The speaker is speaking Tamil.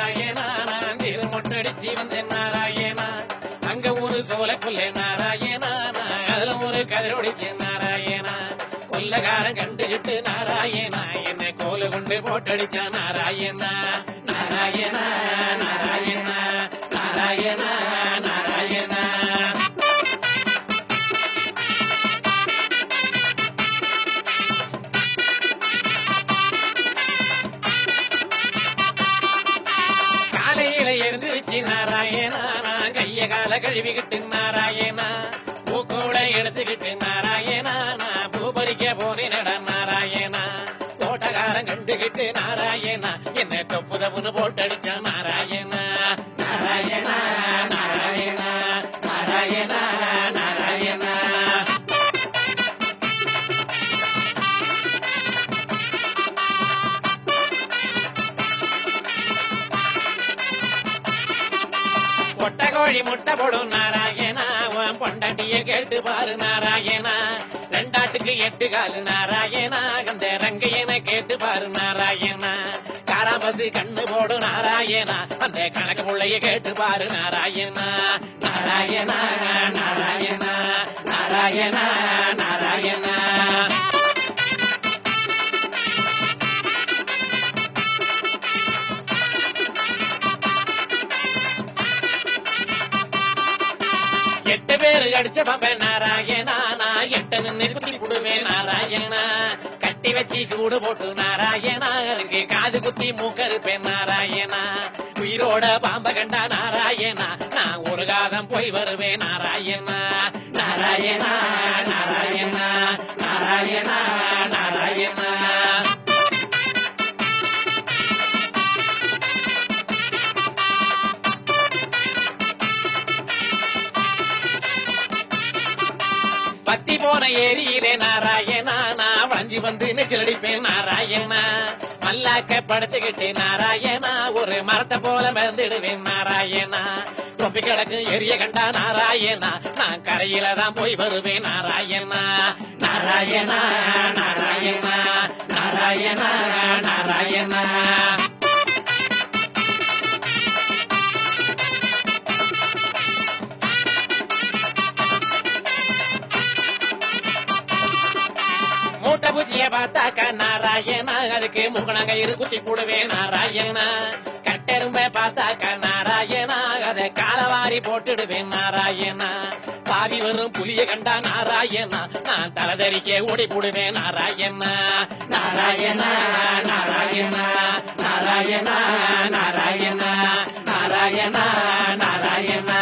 நாராயணா நான் திருமொட்டடிச்சு வந்தேன் நாராயணா அங்க ஒரு சோலைக்குள்ள நாராயணா நான் அதுல ஒரு கதிரொடிச்சு நாராயணா கொல்லகாரன் கண்டுகிட்டு நாராயணா என்னை கோல கொண்டு போட்டடிச்சா நாராயணா நாராயணா நாராயணா நாராயணா நாராயணா காலையில எழுந்திருச்சு நாராயணா நான் கைய கால கழுவிக்கிட்டு நாராயணா பூக்கூட எடுத்துக்கிட்டு நாராயணா நான் பூ பறிக்க போனேனடா நாராயணா தோட்டக்காரன் கண்டுகிட்டு நாராயணா என்ன தொப்பு தப்புன்னு போட்டடிச்சா நாராயணா நாராயணா நாராயணா நாராயணா நாராயணா பொட்ட கோழி முட்டை போடும் நாராயணா உன் பொண்டாட்டிய கேட்டு பாரு நாராயணா ரெண்டாட்டுக்கு எட்டு காலு நாராயணா அந்த ரங்கையனை கேட்டு பாரு நாராயணா காராபசி கண்ணு போடும் நாராயணா அந்த கணக்கு புள்ளைய கேட்டு பாரு நாராயணா நாராயணா நாராயணா நாராயணா நாராயணா எட்டு பேரு கடிச்ச பம்பன் நாராயணா நான் எட்டு நிறுத்தி குடுவேன் நாராயணா கட்டி வச்சு சூடு போட்டு நாராயணா அதுக்கு காது குத்தி மூக்கருப்பேன் நாராயணா உயிரோட பாம்ப கண்டா நாராயணா நான் ஒரு காதம் போய் வருவேன் நாராயணா நாராயணா நாராயணா நாராயணா நாராயணா பத்தி போன ஏரியிலே நாராயணா நான் வஞ்சி வந்து நெச்சில் அடிப்பேன் நாராயணா மல்லாக்க படுத்துக்கிட்டு நாராயணா ஒரு மரத்தை போல மறந்துடுவேன் நாராயணா தொப்பி கிடக்கு எரிய கண்டா நாராயணா நான் கரையில தான் போய் வருவேன் நாராயணா நாராயணா நாராயணா நாராயணா நாராயணா மூட்டை பூச்சிய பார்த்தாக்க நாராயணா அதுக்கு முகணங்கயிறு குத்தி போடுவேன் நாராயணா கட்டெரும்ப பார்த்தாக்க நாராயணா அதை காலவாரி போட்டுடுவேன் நாராயணா பாவி வரும் புலிய கண்டா நாராயணா நான் தலதறிக்க ஓடி போடுவேன் நாராயணா நாராயணா நாராயணா நாராயணா நாராயணா நாராயணா நாராயணா